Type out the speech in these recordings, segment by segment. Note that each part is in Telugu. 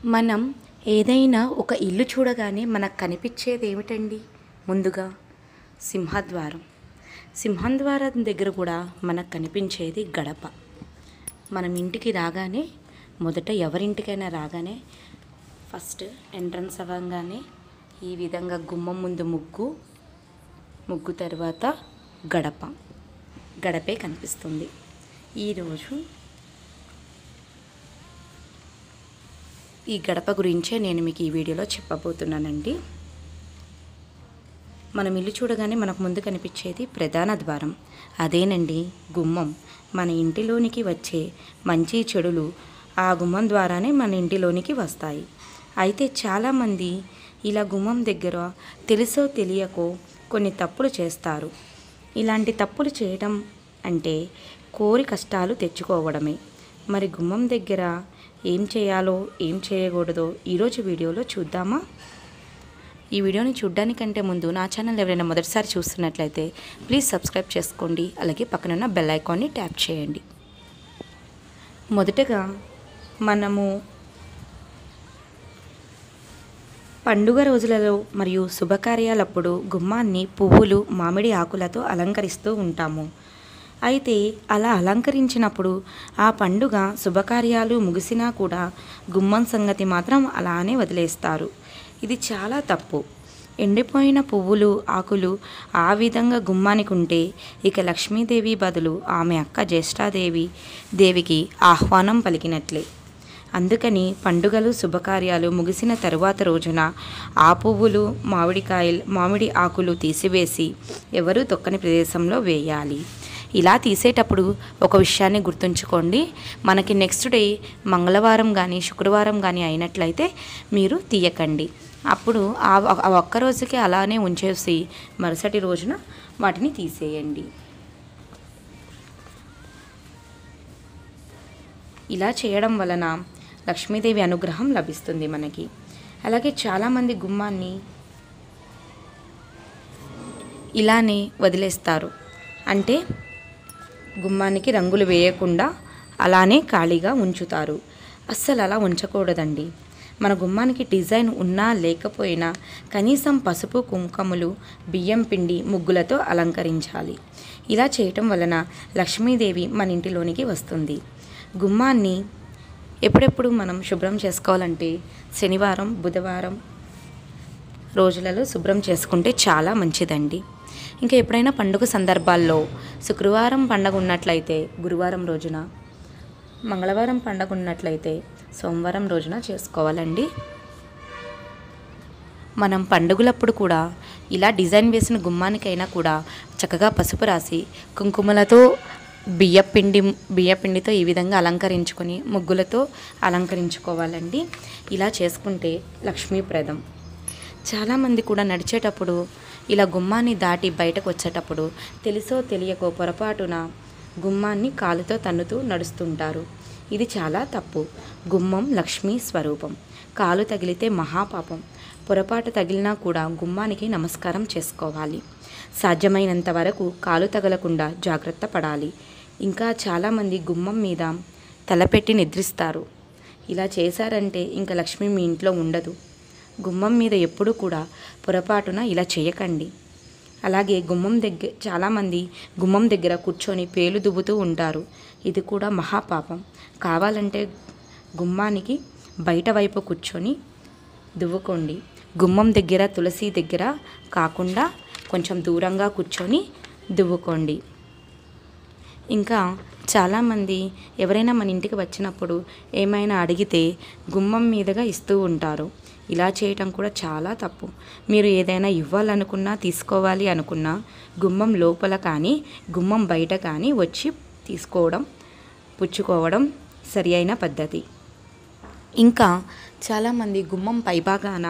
మనం ఏదైనా ఒక ఇల్లు చూడగానే మనకు కనిపించేది ఏమిటండి ముందుగా సింహద్వారం సింహద్వారం దగ్గర కూడా మనకు కనిపించేది గడప మనం ఇంటికి రాగానే మొదట ఎవరింటికైనా రాగానే ఫస్ట్ ఎంట్రన్స్ అవ్వగానే ఈ విధంగా గుమ్మం ముందు ముగ్గు ముగ్గు తర్వాత గడప గడపే కనిపిస్తుంది ఈరోజు ఈ గడప గురించే నేను మీకు ఈ వీడియోలో చెప్పబోతున్నానండి మనం ఇల్లు చూడగానే మనకు ముందు కనిపించేది ప్రధాన ద్వారం అదేనండి గుమ్మం మన ఇంటిలోనికి వచ్చే మంచి చెడులు ఆ గుమ్మం ద్వారానే మన ఇంటిలోనికి వస్తాయి అయితే చాలామంది ఇలా గుమ్మం దగ్గర తెలుసో తెలియకో కొన్ని తప్పులు చేస్తారు ఇలాంటి తప్పులు చేయడం అంటే కోరి కష్టాలు తెచ్చుకోవడమే మరి గుమ్మం దగ్గర ఏం చేయాలో ఏం చేయకూడదో ఈరోజు వీడియోలో చూద్దామా ఈ వీడియోని చూడ్డానికంటే ముందు నా ఛానల్ ఎవరైనా మొదటిసారి చూస్తున్నట్లయితే ప్లీజ్ సబ్స్క్రైబ్ చేసుకోండి అలాగే పక్కనున్న బెల్ ఐకాన్ని ట్యాప్ చేయండి మొదటగా మనము పండుగ రోజులలో మరియు శుభకార్యాలప్పుడు గుమ్మాన్ని పువ్వులు మామిడి ఆకులతో అలంకరిస్తూ ఉంటాము అయితే అలా అలంకరించినప్పుడు ఆ పండుగ శుభకార్యాలు ముగిసినా కూడా గుమ్మం సంగతి మాత్రం అలానే వదిలేస్తారు ఇది చాలా తప్పు ఎండిపోయిన పువ్వులు ఆకులు ఆ విధంగా గుమ్మానికి ఉంటే ఇక లక్ష్మీదేవి బదులు ఆమె అక్క జ్యేష్ఠాదేవి దేవికి ఆహ్వానం పలికినట్లే అందుకని పండుగలు శుభకార్యాలు ముగిసిన తరువాత రోజున ఆ పువ్వులు మామిడికాయలు మామిడి ఆకులు తీసివేసి ఎవరూ తొక్కని ప్రదేశంలో వేయాలి ఇలా తీసేటప్పుడు ఒక విషయాన్ని గుర్తుంచుకోండి మనకి నెక్స్ట్ డే మంగళవారం కానీ శుక్రవారం కానీ అయినట్లయితే మీరు తీయకండి అప్పుడు ఆ ఆ ఒక్క రోజుకి అలానే ఉంచేసి మరుసటి రోజున వాటిని తీసేయండి ఇలా చేయడం వలన లక్ష్మీదేవి అనుగ్రహం లభిస్తుంది మనకి అలాగే చాలామంది గుమ్మాన్ని ఇలానే వదిలేస్తారు అంటే గుమ్మానికి రంగులు వేయకుండా అలానే ఖాళీగా ఉంచుతారు అస్సలు అలా ఉంచకూడదండి మన గుమ్మానికి డిజైన్ ఉన్నా లేకపోయినా కనీసం పసుపు కుంకుమలు బియ్యం పిండి ముగ్గులతో అలంకరించాలి ఇలా చేయటం వలన లక్ష్మీదేవి మన ఇంటిలోనికి వస్తుంది గుమ్మాన్ని ఎప్పుడెప్పుడు మనం శుభ్రం చేసుకోవాలంటే శనివారం బుధవారం రోజులలో శుభ్రం చేసుకుంటే చాలా మంచిదండి ఇంకా ఎప్పుడైనా పండుగ సందర్భాల్లో శుక్రవారం పండగ ఉన్నట్లయితే గురువారం రోజున మంగళవారం పండగ ఉన్నట్లయితే సోమవారం రోజున చేసుకోవాలండి మనం పండుగలప్పుడు కూడా ఇలా డిజైన్ వేసిన గుమ్మానికైనా కూడా చక్కగా పసుపు రాసి కుంకుమలతో బియ్యపిండి బియ్యపిండితో ఈ విధంగా అలంకరించుకొని ముగ్గులతో అలంకరించుకోవాలండి ఇలా చేసుకుంటే లక్ష్మీప్రదం చాలామంది కూడా నడిచేటప్పుడు ఇలా గుమ్మాన్ని దాటి బయటకు వచ్చేటప్పుడు తెలుసో తెలియకో పొరపాటున గుమ్మాన్ని కాలుతో తన్నుతూ నడుస్తుంటారు ఇది చాలా తప్పు గుమ్మం లక్ష్మీ స్వరూపం కాలు తగిలితే మహాపాపం పొరపాటు తగిలినా కూడా గుమ్మానికి నమస్కారం చేసుకోవాలి సాధ్యమైనంత వరకు కాలు తగలకుండా జాగ్రత్త పడాలి ఇంకా చాలామంది గుమ్మం మీద తలపెట్టి నిద్రిస్తారు ఇలా చేశారంటే ఇంకా లక్ష్మి మీ ఇంట్లో ఉండదు గుమ్మం మీద ఎప్పుడూ కూడా పొరపాటున ఇలా చేయకండి అలాగే గుమ్మం దగ్గర చాలామంది గుమ్మం దగ్గర కూర్చొని పేలు దువ్వుతూ ఉంటారు ఇది కూడా మహాపాపం కావాలంటే గుమ్మానికి బయట వైపు కూర్చొని దువ్వుకోండి గుమ్మం దగ్గర తులసి దగ్గర కాకుండా కొంచెం దూరంగా కూర్చొని దువ్వుకోండి ఇంకా చాలామంది ఎవరైనా మన ఇంటికి వచ్చినప్పుడు ఏమైనా అడిగితే గుమ్మం మీదుగా ఇస్తూ ఉంటారు ఇలా చేయటం కూడా చాలా తప్పు మీరు ఏదైనా ఇవ్వాలనుకున్నా తీసుకోవాలి అనుకున్నా గుమ్మం లోపల కానీ గుమ్మం బయట కానీ వచ్చి తీసుకోవడం పుచ్చుకోవడం సరి అయిన పద్ధతి ఇంకా చాలామంది గుమ్మం పైభాగాన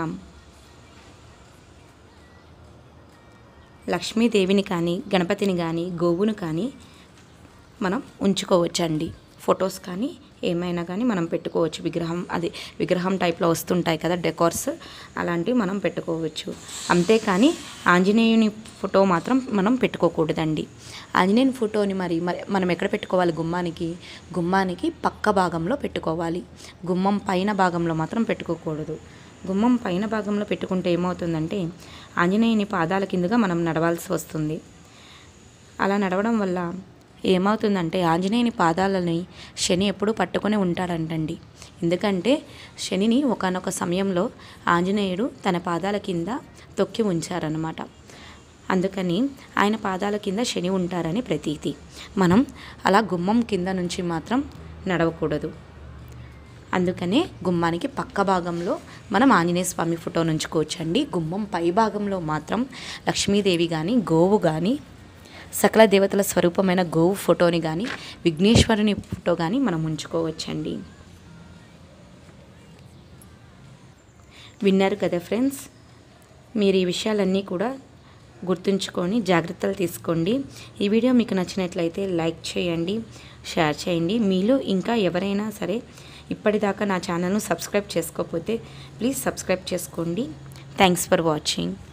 లక్ష్మీదేవిని కానీ గణపతిని కానీ గోవును కానీ మనం ఉంచుకోవచ్చండి ఫొటోస్ కానీ ఏమైనా కానీ మనం పెట్టుకోవచ్చు విగ్రహం అది విగ్రహం టైప్లో వస్తుంటాయి కదా డెకోర్స్ అలాంటివి మనం పెట్టుకోవచ్చు అంతేకాని ఆంజనేయుని ఫోటో మాత్రం మనం పెట్టుకోకూడదండి ఆంజనేయుని ఫోటోని మరి మరి మనం ఎక్కడ పెట్టుకోవాలి గుమ్మానికి గుమ్మానికి పక్క భాగంలో పెట్టుకోవాలి గుమ్మం పైన భాగంలో మాత్రం పెట్టుకోకూడదు గుమ్మం పైన భాగంలో పెట్టుకుంటే ఏమవుతుందంటే ఆంజనేయుని పాదాల కిందుగా మనం నడవాల్సి వస్తుంది అలా నడవడం వల్ల ఏమవుతుందంటే ఆంజనేయుని పాదాలని శని ఎప్పుడూ పట్టుకొని ఉంటాడంటండి ఎందుకంటే శనిని ఒకానొక సమయంలో ఆంజనేయుడు తన పాదాల కింద తొక్కి ఉంచారనమాట అందుకని ఆయన పాదాల కింద శని ఉంటారని ప్రతీతి మనం అలా గుమ్మం కింద నుంచి మాత్రం నడవకూడదు అందుకనే గుమ్మానికి పక్క భాగంలో మనం ఆంజనేయ స్వామి ఫోటో నుంచుకోవచ్చండి గుమ్మం పై భాగంలో మాత్రం లక్ష్మీదేవి కానీ గోవు కానీ సకల దేవతల స్వరూపమైన గోవు ఫోటోని కానీ విఘ్నేశ్వరుని ఫోటో కానీ మనం ఉంచుకోవచ్చండి విన్నారు కదా ఫ్రెండ్స్ మీరు ఈ విషయాలన్నీ కూడా గుర్తుంచుకొని జాగ్రత్తలు తీసుకోండి ఈ వీడియో మీకు నచ్చినట్లయితే లైక్ చేయండి షేర్ చేయండి మీలో ఇంకా ఎవరైనా సరే ఇప్పటిదాకా నా ఛానల్ను సబ్స్క్రైబ్ చేసుకోకపోతే ప్లీజ్ సబ్స్క్రైబ్ చేసుకోండి థ్యాంక్స్ ఫర్ వాచింగ్